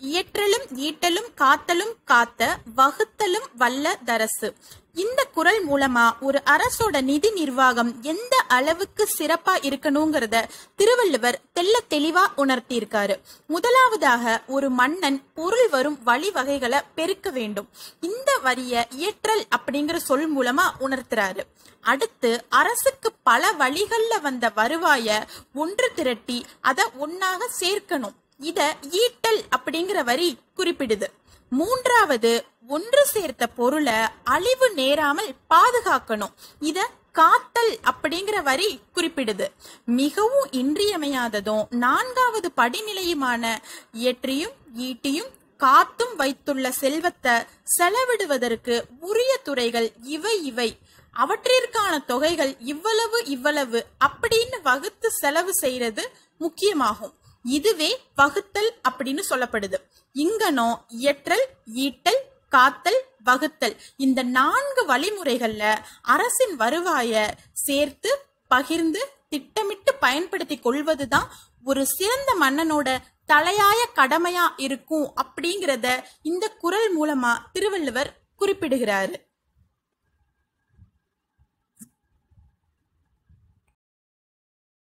இயற்றலும் ஈட்டலும் காத்தலும் காத்த வகுத்தலும் வல்ல தரசு இந்த குரல் மூலமா ஒரு அரசோட நிதி நிர்வாகம் எந்த அளவுக்கு சிறப்பா இருக்கணுங்கிறத திருவள்ளுவர் தெள்ள தெளிவா உணர்த்தியிருக்காரு முதலாவதாக ஒரு மன்னன் பொருள் வரும் வழிவகைகளை பெருக்க வேண்டும் இந்த வரிய இயற்றல் அப்படிங்கிற சொல் மூலமா உணர்த்துறாரு அடுத்து அரசுக்கு பல வழிகள்ல வந்த வருவாய ஒன்று திரட்டி அத ஒன்னாக சேர்க்கணும் இத ஈட்டல் அப்படிங்கிற வரி குறிப்பிடுது மூன்றாவது ஒன்று சேர்த்த பொருளை அழிவு நேராமல் பாதுகாக்கணும் இத காத்தல் அப்படிங்கிற வரி குறிப்பிடுது மிகவும் இன்றியமையாததும் நான்காவது படிநிலையுமான இயற்றியும் ஈட்டியும் காத்தும் வைத்துள்ள செல்வத்தை செலவிடுவதற்கு உரிய துறைகள் இவை இவை அவற்றிற்கான தொகைகள் இவ்வளவு இவ்வளவு அப்படின்னு வகுத்து செலவு செய்யறது முக்கியமாகும் இதுவே வகுத்தல் அப்படின்னு சொல்லப்படுது இங்கனோ இயற்றல் ஈட்டல் காத்தல் வகுத்தல் இந்த நான்கு வழிமுறைகள்ல அரசின் வருவாய சேர்த்து பகிர்ந்து திட்டமிட்டு பயன்படுத்தி கொள்வதுதான் ஒரு சிறந்த மன்னனோட தலையாய கடமையா இருக்கும் அப்படிங்கிறத இந்த குரல் மூலமா திருவள்ளுவர் குறிப்பிடுகிறாரு